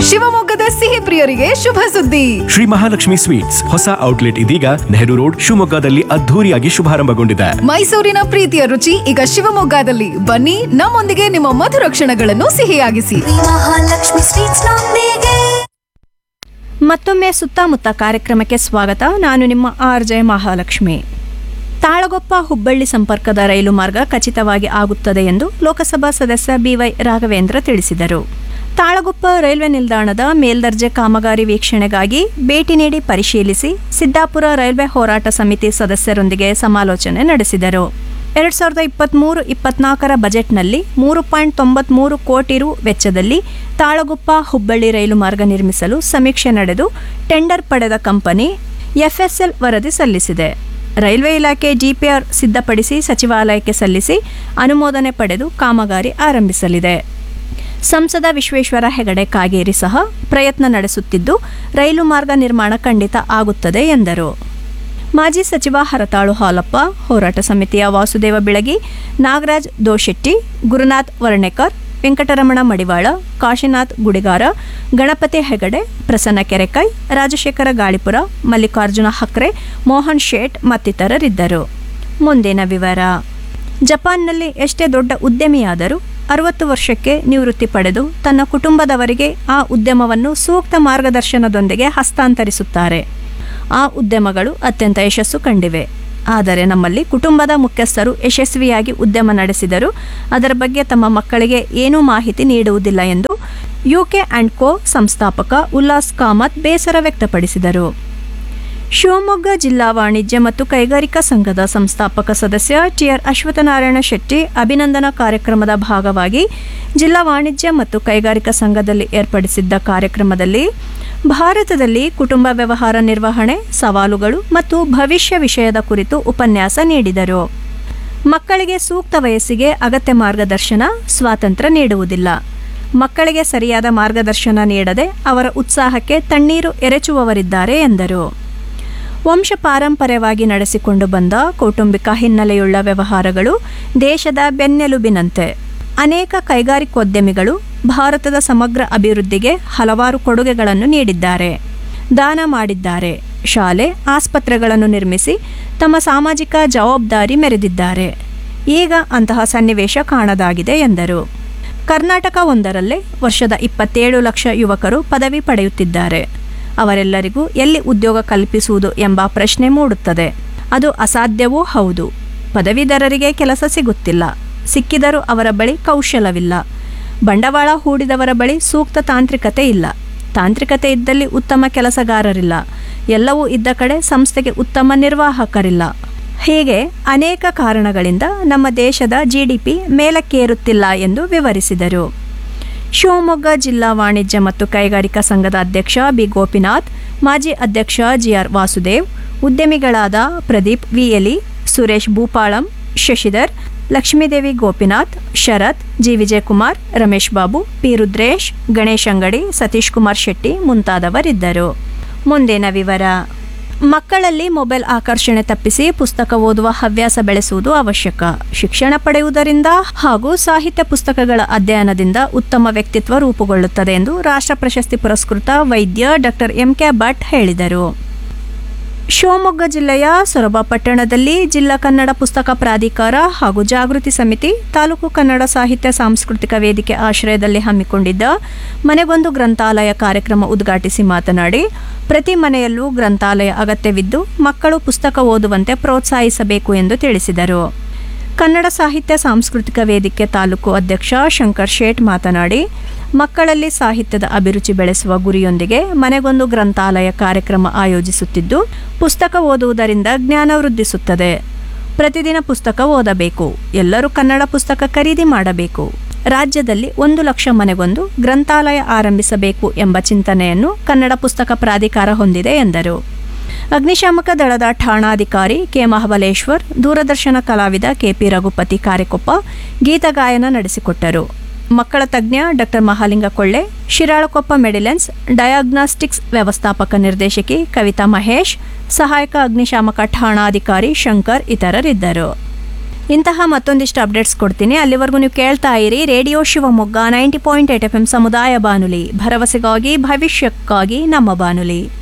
ಶಿವಮೊಗ್ಗದ ಸಿಹಿ ಪ್ರಿಯರಿಗೆ ಶುಭ ಸುದ್ದಿ ಶ್ರೀ ಮಹಾಲಕ್ಷ್ಮಿ ಸ್ವೀಟ್ಸ್ ಹೊಸ ಔಟ್ಲೆಟ್ ಇದೀಗ ನೆಹರು ರೋಡ್ ಶಿವಮೊಗ್ಗದಲ್ಲಿ ಅದ್ಧೂರಿಯಾಗಿ ಶುಭಾರಂಭಗೊಂಡಿದೆ ಮೈಸೂರಿನ ಪ್ರೀತಿಯ ರುಚಿ ಈಗ ಶಿವಮೊಗ್ಗದಲ್ಲಿ ಬನ್ನಿ ನಮ್ಮೊಂದಿಗೆ ನಿಮ್ಮ ಮಧುರ ಕ್ಷಣಗಳನ್ನು ಸಿಹಿಯಾಗಿಸಿ ಮಹಾಲಕ್ಷ್ಮಿ ಸ್ವೀಟ್ಸ್ ನೊಂದಿಗೆ ಮತ್ತೊಮ್ಮೆ ಸುತ್ತಮುತ್ತ ಕಾರ್ಯಕ್ರಮಕ್ಕೆ ಸ್ವಾಗತ ನಾನು ನಿಮ್ಮ ಆರ್ ಜೆ ಮಹಾಲಕ್ಷ್ಮಿ ತಾಳಗೊಪ್ಪ ಹುಬ್ಬಳ್ಳಿ ಸಂಪರ್ಕದ ರೈಲು ಮಾರ್ಗ ಖಚಿತವಾಗಿ ಆಗುತ್ತದೆ ಎಂದು ಲೋಕಸಭಾ ಸದಸ್ಯ ಬಿವೈ ರಾಘವೇಂದ್ರ ತಿಳಿಸಿದರು ತಾಳಗುಪ್ಪ ರೈಲ್ವೆ ನಿಲ್ದಾಣದ ಮೇಲ್ದರ್ಜೆ ಕಾಮಗಾರಿ ವೀಕ್ಷಣೆಗಾಗಿ ಭೇಟಿ ನೀಡಿ ಪರಿಶೀಲಿಸಿ ಸಿದ್ದಾಪುರ ರೈಲ್ವೆ ಹೋರಾಟ ಸಮಿತಿ ಸದಸ್ಯರೊಂದಿಗೆ ಸಮಾಲೋಚನೆ ನಡೆಸಿದರು ಎರಡ್ ಸಾವಿರದ ಇಪ್ಪತ್ತ್ಮೂರು ಇಪ್ಪತ್ನಾಲ್ಕರ ಬಜೆಟ್ನಲ್ಲಿ ಮೂರು ಪಾಯಿಂಟ್ ತೊಂಬತ್ಮೂರು ಕೋಟಿ ರು ವೆಚ್ಚದಲ್ಲಿ ತಾಳಗುಪ್ಪ ಹುಬ್ಬಳ್ಳಿ ರೈಲು ಮಾರ್ಗ ನಿರ್ಮಿಸಲು ಸಮೀಕ್ಷೆ ನಡೆದು ಟೆಂಡರ್ ಪಡೆದ ಕಂಪನಿ ಎಫ್ಎಸ್ಎಲ್ ವರದಿ ಸಲ್ಲಿಸಿದೆ ರೈಲ್ವೆ ಇಲಾಖೆ ಜಿಪಿಆರ್ ಸಿದ್ಧಪಡಿಸಿ ಸಚಿವಾಲಯಕ್ಕೆ ಸಲ್ಲಿಸಿ ಅನುಮೋದನೆ ಪಡೆದು ಕಾಮಗಾರಿ ಆರಂಭಿಸಲಿದೆ ಸಂಸದ ವಿಶ್ವೇಶ್ವರ ಹೆಗಡೆ ಕಾಗೇರಿ ಸಹ ಪ್ರಯತ್ನ ನಡೆಸುತ್ತಿದ್ದು ರೈಲು ಮಾರ್ಗ ನಿರ್ಮಾಣ ಖಂಡಿತ ಆಗುತ್ತದೆ ಎಂದರು ಮಾಜಿ ಸಚಿವ ಹರತಾಳು ಹಾಲಪ್ಪ ಹೋರಾಟ ಸಮಿತಿಯ ವಾಸುದೇವ ಬಿಳಗಿ ನಾಗರಾಜ್ ದೋಶೆಟ್ಟಿ ಗುರುನಾಥ್ ವರ್ಣೇಕರ್ ವೆಂಕಟರಮಣ ಮಡಿವಾಳ ಕಾಶಿನಾಥ್ ಗುಡಿಗಾರ ಗಣಪತಿ ಹೆಗಡೆ ಪ್ರಸನ್ನ ಕೆರೆಕೈ ರಾಜಶೇಖರ ಗಾಳಿಪುರ ಮಲ್ಲಿಕಾರ್ಜುನ ಹಕ್ರೆ ಮೋಹನ್ ಶೇಟ್ ಮತ್ತಿತರರಿದ್ದರು ಮುಂದಿನ ವಿವರ ಜಪಾನ್ನಲ್ಲಿ ಎಷ್ಟೇ ದೊಡ್ಡ ಉದ್ಯಮಿಯಾದರೂ ಅರವತ್ತು ವರ್ಷಕ್ಕೆ ನಿವೃತ್ತಿ ಪಡೆದು ತನ್ನ ಕುಟುಂಬದವರಿಗೆ ಆ ಉದ್ಯಮವನ್ನು ಸೂಕ್ತ ಮಾರ್ಗದರ್ಶನದೊಂದಿಗೆ ಹಸ್ತಾಂತರಿಸುತ್ತಾರೆ ಆ ಉದ್ಯಮಗಳು ಅತ್ಯಂತ ಯಶಸ್ಸು ಕಂಡಿವೆ ಆದರೆ ನಮ್ಮಲ್ಲಿ ಕುಟುಂಬದ ಮುಖ್ಯಸ್ಥರು ಯಶಸ್ವಿಯಾಗಿ ಉದ್ಯಮ ನಡೆಸಿದರೂ ಅದರ ಬಗ್ಗೆ ತಮ್ಮ ಮಕ್ಕಳಿಗೆ ಏನೂ ಮಾಹಿತಿ ನೀಡುವುದಿಲ್ಲ ಎಂದು ಯುಕೆ ಆ್ಯಂಡ್ ಕೋ ಸಂಸ್ಥಾಪಕ ಉಲ್ಲಾಸ್ ಕಾಮತ್ ಬೇಸರ ವ್ಯಕ್ತಪಡಿಸಿದರು ಶಿವಮೊಗ್ಗ ಜಿಲ್ಲಾ ವಾಣಿಜ್ಯ ಮತ್ತು ಕೈಗಾರಿಕಾ ಸಂಘದ ಸಂಸ್ಥಾಪಕ ಸದಸ್ಯ ಟಿಆರ್ ಅಶ್ವತ್ಥನಾರಾಯಣ ಶೆಟ್ಟಿ ಅಭಿನಂದನಾ ಕಾರ್ಯಕ್ರಮದ ಭಾಗವಾಗಿ ಜಿಲ್ಲಾ ವಾಣಿಜ್ಯ ಮತ್ತು ಕೈಗಾರಿಕಾ ಸಂಘದಲ್ಲಿ ಏರ್ಪಡಿಸಿದ್ದ ಕಾರ್ಯಕ್ರಮದಲ್ಲಿ ಭಾರತದಲ್ಲಿ ಕುಟುಂಬ ವ್ಯವಹಾರ ನಿರ್ವಹಣೆ ಸವಾಲುಗಳು ಮತ್ತು ಭವಿಷ್ಯ ವಿಷಯದ ಕುರಿತು ಉಪನ್ಯಾಸ ನೀಡಿದರು ಮಕ್ಕಳಿಗೆ ಸೂಕ್ತ ವಯಸ್ಸಿಗೆ ಅಗತ್ಯ ಮಾರ್ಗದರ್ಶನ ಸ್ವಾತಂತ್ರ್ಯ ನೀಡುವುದಿಲ್ಲ ಮಕ್ಕಳಿಗೆ ಸರಿಯಾದ ಮಾರ್ಗದರ್ಶನ ನೀಡದೆ ಅವರ ಉತ್ಸಾಹಕ್ಕೆ ತಣ್ಣೀರು ಎರಚುವವರಿದ್ದಾರೆ ಎಂದರು ವಂಶ ಪಾರಂಪರ್ಯವಾಗಿ ನಡೆಸಿಕೊಂಡು ಬಂದ ಕೌಟುಂಬಿಕ ಹಿನ್ನೆಲೆಯುಳ್ಳ ವ್ಯವಹಾರಗಳು ದೇಶದ ಬೆನ್ನೆಲುಬಿನಂತೆ ಅನೇಕ ಕೈಗಾರಿಕೋದ್ಯಮಿಗಳು ಭಾರತದ ಸಮಗ್ರ ಅಭಿವೃದ್ಧಿಗೆ ಹಲವಾರು ಕೊಡುಗೆಗಳನ್ನು ನೀಡಿದ್ದಾರೆ ದಾನ ಮಾಡಿದ್ದಾರೆ ಶಾಲೆ ಆಸ್ಪತ್ರೆಗಳನ್ನು ನಿರ್ಮಿಸಿ ತಮ್ಮ ಸಾಮಾಜಿಕ ಜವಾಬ್ದಾರಿ ಮೆರೆದಿದ್ದಾರೆ ಈಗ ಅಂತಹ ಸನ್ನಿವೇಶ ಕಾಣದಾಗಿದೆ ಎಂದರು ಕರ್ನಾಟಕ ಒಂದರಲ್ಲೇ ವರ್ಷದ ಇಪ್ಪತ್ತೇಳು ಲಕ್ಷ ಯುವಕರು ಪದವಿ ಪಡೆಯುತ್ತಿದ್ದಾರೆ ಅವರೆಲ್ಲರಿಗೂ ಎಲ್ಲಿ ಉದ್ಯೋಗ ಕಲ್ಪಿಸುವುದು ಎಂಬ ಪ್ರಶ್ನೆ ಮೂಡುತ್ತದೆ ಅದು ಅಸಾಧ್ಯವೂ ಹೌದು ಪದವೀಧರರಿಗೆ ಕೆಲಸ ಸಿಗುತ್ತಿಲ್ಲ ಸಿಕ್ಕಿದರೂ ಅವರ ಬಳಿ ಕೌಶಲವಿಲ್ಲ ಬಂಡವಾಳ ಹೂಡಿದವರ ಬಳಿ ಸೂಕ್ತ ತಾಂತ್ರಿಕತೆ ಇಲ್ಲ ತಾಂತ್ರಿಕತೆ ಇದ್ದಲ್ಲಿ ಉತ್ತಮ ಕೆಲಸಗಾರರಿಲ್ಲ ಎಲ್ಲವೂ ಇದ್ದ ಕಡೆ ಸಂಸ್ಥೆಗೆ ಉತ್ತಮ ನಿರ್ವಾಹಕರಿಲ್ಲ ಹೀಗೆ ಅನೇಕ ಕಾರಣಗಳಿಂದ ನಮ್ಮ ದೇಶದ ಜಿಡಿಪಿ ಮೇಲಕ್ಕೇರುತ್ತಿಲ್ಲ ಎಂದು ವಿವರಿಸಿದರು ಶಿವಮೊಗ್ಗ ಜಿಲ್ಲಾ ವಾಣಿಜ್ಯ ಮತ್ತು ಕೈಗಾರಿಕಾ ಸಂಘದ ಅಧ್ಯಕ್ಷ ಬಿ ಗೋಪಿನಾಥ್ ಮಾಜಿ ಅಧ್ಯಕ್ಷ ಜಿಆರ್ ವಾಸುದೇವ್ ಉದ್ಯಮಿಗಳಾದ ಪ್ರದೀಪ್ ವಿಎಲಿ ಸುರೇಶ್ ಭೂಪಾಳಂ ಶಶಿಧರ್ ಲಕ್ಷ್ಮೀದೇವಿ ಗೋಪಿನಾಥ್ ಶರತ್ ಜಿ ವಿಜಯಕುಮಾರ್ ರಮೇಶ್ ಬಾಬು ಪಿ ರುದ್ರೇಶ್ ಗಣೇಶ್ ಅಂಗಡಿ ಸತೀಶ್ ಕುಮಾರ್ ಶೆಟ್ಟಿ ಮುಂತಾದವರಿದ್ದರು ಮುಂದಿನ ವಿವರ ಮಕ್ಕಳಲ್ಲಿ ಮೊಬೈಲ್ ಆಕರ್ಷಣೆ ತಪ್ಪಿಸಿ ಪುಸ್ತಕ ಓದುವ ಹವ್ಯಾಸ ಬೆಳೆಸುವುದು ಅವಶ್ಯಕ ಶಿಕ್ಷಣ ಪಡೆಯುವುದರಿಂದ ಹಾಗೂ ಸಾಹಿತ್ಯ ಪುಸ್ತಕಗಳ ಅಧ್ಯಯನದಿಂದ ಉತ್ತಮ ವ್ಯಕ್ತಿತ್ವ ರೂಪುಗೊಳ್ಳುತ್ತದೆ ಎಂದು ರಾಷ್ಟ್ರ ಪ್ರಶಸ್ತಿ ಪುರಸ್ಕೃತ ವೈದ್ಯ ಡಾಕ್ಟರ್ ಎಂ ಕೆ ಭಟ್ ಹೇಳಿದರು ಶಿವಮೊಗ್ಗ ಜಿಲ್ಲೆಯ ಸೊರಬ ಪಟ್ಟಣದಲ್ಲಿ ಜಿಲ್ಲಾ ಕನ್ನಡ ಪುಸ್ತಕ ಪ್ರಾಧಿಕಾರ ಹಾಗೂ ಜಾಗೃತಿ ಸಮಿತಿ ತಾಲೂಕು ಕನ್ನಡ ಸಾಹಿತ್ಯ ಸಾಂಸ್ಕೃತಿಕ ವೇದಿಕೆ ಆಶ್ರಯದಲ್ಲಿ ಹಮ್ಮಿಕೊಂಡಿದ್ದ ಮನೆಗೊಂದು ಗ್ರಂಥಾಲಯ ಕಾರ್ಯಕ್ರಮ ಉದ್ಘಾಟಿಸಿ ಮಾತನಾಡಿ ಪ್ರತಿ ಮನೆಯಲ್ಲೂ ಗ್ರಂಥಾಲಯ ಅಗತ್ಯವಿದ್ದು ಮಕ್ಕಳು ಪುಸ್ತಕ ಓದುವಂತೆ ಪ್ರೋತ್ಸಾಹಿಸಬೇಕು ಎಂದು ತಿಳಿಸಿದರು ಕನ್ನಡ ಸಾಹಿತ್ಯ ಸಾಂಸ್ಕೃತಿಕ ವೇದಿಕೆ ತಾಲೂಕು ಅಧ್ಯಕ್ಷ ಶಂಕರ್ ಶೇಟ್ ಮಾತನಾಡಿ ಮಕ್ಕಳಲ್ಲಿ ಸಾಹಿತ್ಯದ ಅಭಿರುಚಿ ಬೆಳೆಸುವ ಗುರಿಯೊಂದಿಗೆ ಮನೆಗೊಂದು ಗ್ರಂಥಾಲಯ ಕಾರ್ಯಕ್ರಮ ಆಯೋಜಿಸುತ್ತಿದ್ದು ಪುಸ್ತಕ ಓದುವುದರಿಂದ ಜ್ಞಾನ ವೃದ್ಧಿಸುತ್ತದೆ ಪ್ರತಿದಿನ ಪುಸ್ತಕ ಓದಬೇಕು ಎಲ್ಲರೂ ಕನ್ನಡ ಪುಸ್ತಕ ಖರೀದಿ ಮಾಡಬೇಕು ರಾಜ್ಯದಲ್ಲಿ ಒಂದು ಲಕ್ಷ ಮನೆಗೊಂದು ಗ್ರಂಥಾಲಯ ಆರಂಭಿಸಬೇಕು ಎಂಬ ಚಿಂತನೆಯನ್ನು ಕನ್ನಡ ಪುಸ್ತಕ ಪ್ರಾಧಿಕಾರ ಹೊಂದಿದೆ ಎಂದರು ಅಗ್ನಿಶಾಮಕ ದಳದ ಠಾಣಾಧಿಕಾರಿ ಕೆ ಮಹಾಬಲೇಶ್ವರ್ ದೂರದರ್ಶನ ಕಲಾವಿದ ಕೆಪಿ ರಘುಪತಿ ಕಾರೆಕೊಪ್ಪ ಗೀತಗಾಯನ ನಡೆಸಿಕೊಟ್ಟರು ಮಕ್ಕಳ ತಜ್ಞ ಡಾಕ್ಟರ್ ಮಹಾಲಿಂಗ ಕೊಳ್ಳೆ ಶಿರಾಳಕೊಪ್ಪ ಮೆಡಿಲೆನ್ಸ್ ಡಯಾಗ್ನಾಸ್ಟಿಕ್ಸ್ ವ್ಯವಸ್ಥಾಪಕ ನಿರ್ದೇಶಕಿ ಕವಿತಾ ಮಹೇಶ್ ಸಹಾಯಕ ಅಗ್ನಿಶಾಮಕ ಠಾಣಾಧಿಕಾರಿ ಶಂಕರ್ ಇತರರಿದ್ದರು ಇಂತಹ ಮತ್ತೊಂದಿಷ್ಟು ಅಪ್ಡೇಟ್ಸ್ ಕೊಡ್ತೀನಿ ಅಲ್ಲಿವರೆಗೂ ನೀವು ಕೇಳ್ತಾ ಇರಿ radio Shivamogga ninety point eight F M ಸಮುದಾಯ ಬಾನುಲಿ ಭರವಸೆಗಾಗಿ ಭವಿಷ್ಯಕ್ಕಾಗಿ ನಮ್ಮ ಬಾನುಲಿ